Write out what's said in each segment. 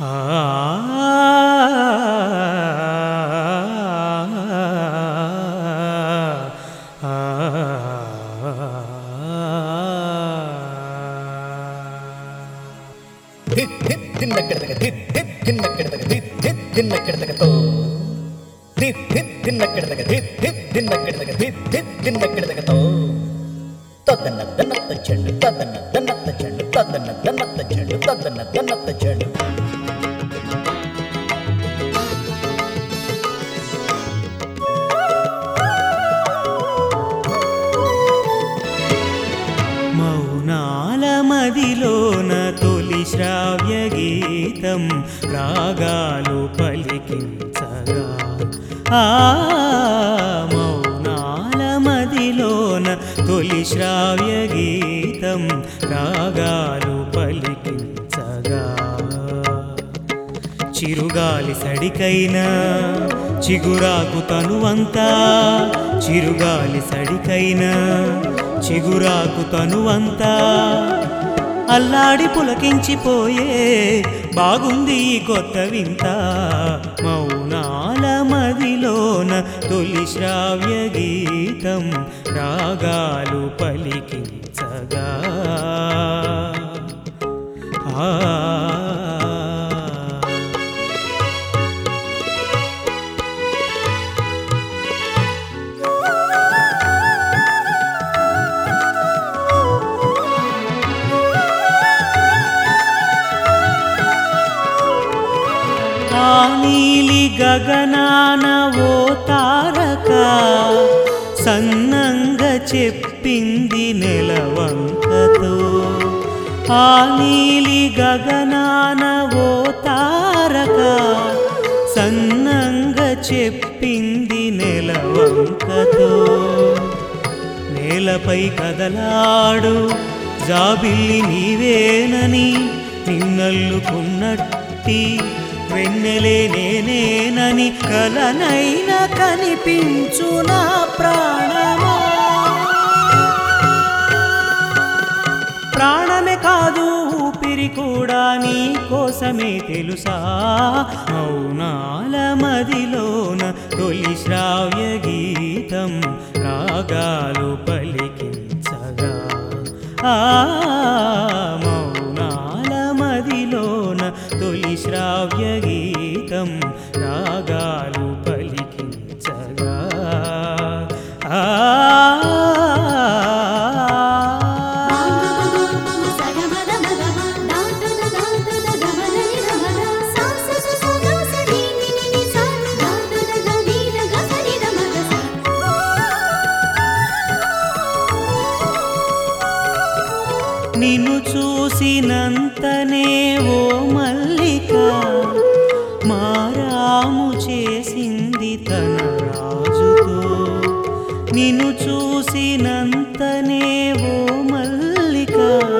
ధిత్ ధిత్ ధిన్నెక్కడదగ ధిత్ ధిత్ ధిన్నెక్కడదగ ధిత్ ధిత్ ధిన్నెక్కడదగతో ధిత్ ధిత్ ధిన్నెక్కడదగ ధిత్ ధిత్ ధిన్నెక్కడదగ ధిత్ ధిత్ ధిన్నెక్కడదగతో తదన్న దన్నత్త చెండు తదన్న దన్నత్త చెండు తదన్న దన్నత్త చెండు తదన్న దన్నత్త చెండు మౌనాల మదిలోన తొలి శ్రావ్య గీతం రాగాలు పలికించగా ఆ మౌనాల మదిలోన తొలి శ్రావ్య గీతం రాగాలు పలికించగా చిరుగాలి సడికైనా చిగురాకు తనువంతా చిరుగాలి సడికైనా చిగురాకు తనువంతా అల్లాడి పులకించిపోయే బాగుంది ఈ కొత్త వింత మౌనాల మదిలోన తొలి శ్రావ్య గీతం రాగాలు పలికించగా ఆ ఆ నీలి గగనాన ఓ తారక సన్నంగ చెప్పింది నెలవంకతో ఆ నీలి గగనాన ఓ తారక సన్నంగ చెప్పింది నెలవంకతో నేలపై కదలాడు జాబిల్లి నీవేనని నిన్నల్లుకున్నట్టి వెన్నెలే నేనేనని కలనైన కనిపించు నా ప్రాణమా ప్రాణమే కాదు ఊపిరి కూడా నీ కోసమే తెలుసా మౌనాల మదిలోన తొలి శ్రావ్య గీతం రాగాలు పలికించగా ఆ మౌనాల మదిలోన తొలి శ్రావ్య గీతం రాగాలు పలికించగా ఆ నిన్ను చూసినంతనే ఓ మల్లిక మారాము చేసింది తన రాజుతో నిన్ను చూసినంతనే ఓ మల్లిక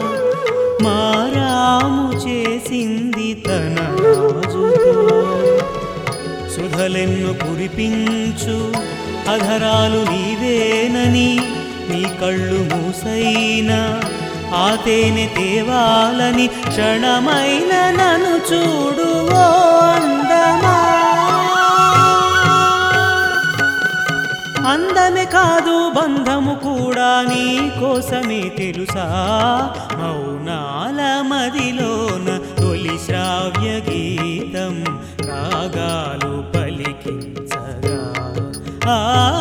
మారాము చేసింది తన రాజుతో సుధలెన్ను కురిపించు అధరాలు నీవేనని నీ కళ్ళు మూసైనా ఆ తేనె తేవాలని క్షణమైన నన్ను చూడు ఓ అందమా అందమే కాదు బంధము కూడా నీ కోసమే తెలుసా మౌనాల మదిలోన తొలి శ్రావ్య గీతం రాగాలు పలికించగా ఆ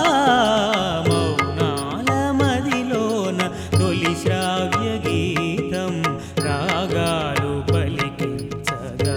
మౌనాల మదిలోన తొలి శ్రావ్య గీతం రాగాలు పలికించగా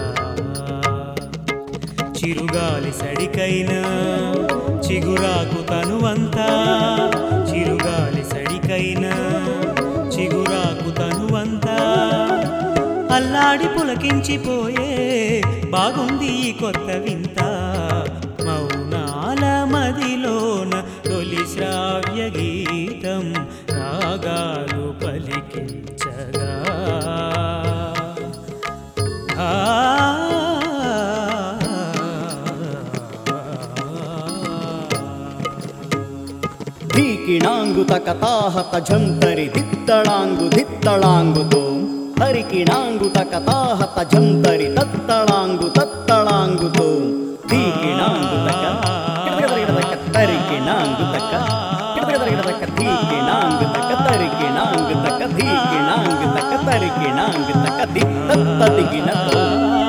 చిరుగాలి సడికైనా చిగురాకు తనువంతా చిరుగాలి సడికైనా చిగురాకు తనువంతా అల్లాడి పులకించిపోయే బాగుంది ఈ కొత్త వింత మౌనాల మదిలోన తొలి శ్రావ్య గీతం రాగాలు పలికించగా ಧೀಕಿಣಾಂಗು ತಕತಾಹತ ಝಂತರಿ ದಿತ್ತಳಾಂಗು ದಿತ್ತಳಾಂಗುದು తరికిణాంగు తక తాహత జంతరి తత్తళాంగు తత్తళాంగు తోం తీకిణాంగు తక కిడదగదగదగ తరికిణాంగు తక కిడదగదగదగ తీకిణాంగు తక తరికిణాంగు తక తీకిణాంగు తక తరికిణాంగు తక ది తత్తదిగిన తోం